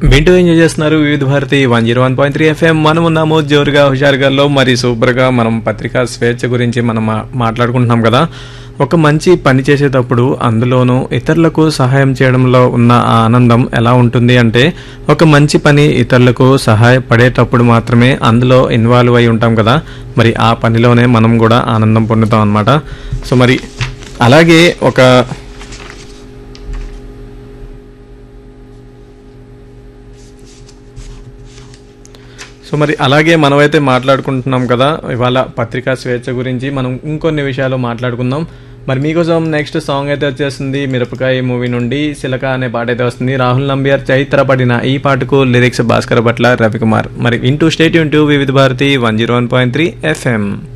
వింటూ ఎంజాయ్ చేస్తున్నారు Vividh Bharati one zero one point three FM మనం ఉన్నాము జోరుగా హుషారుగాల్లో మరి సూపర్గా మనం పత్రికా స్వేచ్ఛ గురించి మనం మా- మాట్లాడుకుంటున్నాం కదా ఒక మంచి పని చేసేటప్పుడు అందులోనూ ఇతరులకు సహాయం చేయడంలో ఉన్న ఆ ఆనందం ఎలా ఉంటుంది అంటే ఒక మంచి పని ఇతరులకు సహాయపడేటప్పుడు మాత్రమే అందులో ఇన్వాల్వ్ అయి ఉంటాం కదా మరి ఆ పనిలోనే మనం కూడా ఆనందం పొందుతాం అనమాట సో మరి అలాగే ఒక సో మరి అలాగే మనమైతే మాట్లాడుకుంటున్నాం కదా ఇవాళ పత్రికా స్వేచ్ఛ గురించి మనం ఇంకొన్ని విషయాలు మాట్లాడుకుందాం మరి మీకోసం నెక్స్ట్ సాంగ్ అయితే వచ్చేస్తుంది మిరపకాయ మూవీ నుండి సిలక అనే పాట అయితే వస్తుంది రాహుల్ నంబియార్ చైత్ర పడిన ఈ పాటకు లిరిక్స్ భాస్కర్ భట్ల రవికుమార్ మరి ఇంటూ స్టేట్ టు Vividh Bharati one zero one point three FM